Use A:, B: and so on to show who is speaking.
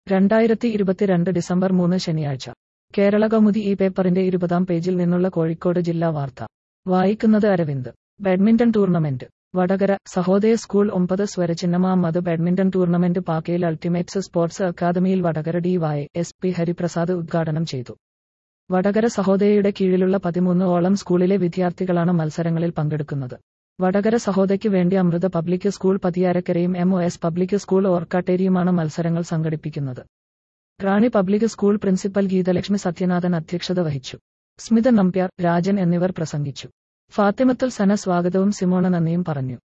A: രണ്ടായിരത്തി ഇരുപത്തിരണ്ട് ഡിസംബർ മൂന്ന് ശനിയാഴ്ച കേരള കൗമുദി ഈ പേപ്പറിന്റെ ഇരുപതാം പേജിൽ നിന്നുള്ള കോഴിക്കോട് ജില്ലാ വാർത്ത വായിക്കുന്നത് Aravind badminton tournament Vadakara Sahodaya school ഒമ്പത് സ്വരചിഹ്നമാമത് ബാഡ്മിന്റൺ ടൂർണമെന്റ് പാക്കയിൽ അൾട്ടിമേറ്റ്സ് സ്പോർട്സ് അക്കാദമിയിൽ Vadakara D Y S P Hariprasad ഉദ്ഘാടനം ചെയ്തു വടകര സഹോദയയുടെ കീഴിലുള്ള പതിമൂന്ന് ഓളം സ്കൂളിലെ വിദ്യാർത്ഥികളാണ് മത്സരങ്ങളിൽ പങ്കെടുക്കുന്നത് വടകര സഹോദയ്ക്ക് വേണ്ടി അമൃത പബ്ലിക് സ്കൂൾ പതിയാരക്കരയും M O S public school ഓർക്കാട്ടേരിയുമാണ് മത്സരങ്ങൾ സംഘടിപ്പിക്കുന്നത് Rani public school principal Geethalakshmi Sathyanathan അധ്യക്ഷത വഹിച്ചു സ്മിത നമ്പ്യാർ രാജൻ എന്നിവർ പ്രസംഗിച്ചു ഫാത്തിമത്തുൽ സന സ്വാഗതവും സിമോണ നന്ദിയും പറഞ്ഞു